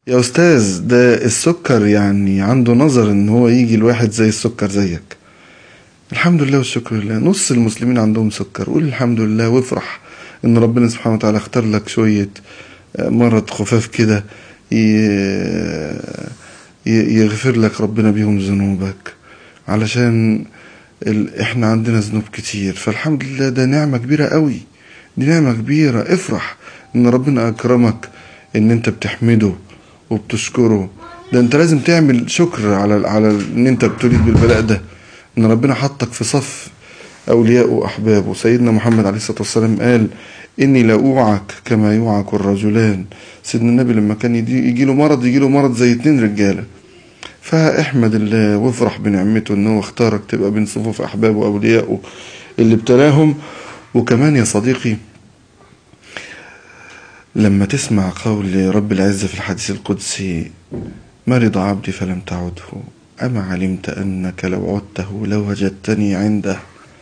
يا أستاذ ده السكر يعني عنده نظر إن هو يجي الواحد زي السكر زيك الحمد لله والشكر لله نص المسلمين عندهم سكر قول الحمد لله وافرح إن ربنا سبحانه وتعالى اختار لك شوية مرض خفاف كده يغفر لك ربنا بيهم ذنوبك علشان ال... احنا عندنا ذنوب كتير فالحمد لله ده نعمة كبيرة قوي دي نعمة كبيرة افرح ان ربنا اكرمك ان انت بتحمده وبتشكره ده انت لازم تعمل شكر على على ان انت بتولد بالبلاء ده ان ربنا حطك في صف اولياء واحبابه سيدنا محمد عليه الصلاه والسلام قال اني لا اوعك كما يوعك الرجلان سيدنا النبي لما كان يجي له مرض يجي له مرض زي اتنين رجاله فاحمد الله وافرح بنعمته ان هو اختارك تبقى بين صفوف احبابه واوليائه اللي ابتلاهم وكمان يا صديقي لما تسمع قول رب العزة في الحديث القدسي مرض عبدي فلم تعده أما علمت أنك لو عدته لوجدتني عنده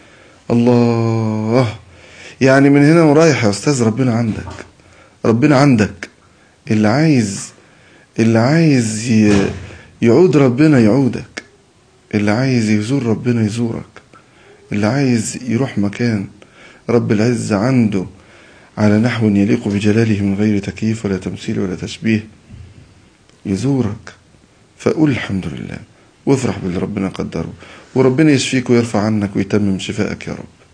الله يعني من هنا ورايح يا أستاذ ربنا عندك ربنا عندك اللي عايز اللي عايز يعود ربنا يعودك اللي عايز يزور ربنا يزورك اللي عايز يروح مكان رب العزة عنده على نحو يليق بجلاله من غير تكييف ولا تمثيل ولا تشبيه يزورك فقول الحمد لله وافرح باللي ربنا قدره وربنا يشفيك ويرفع عنك ويتمم شفائك يا رب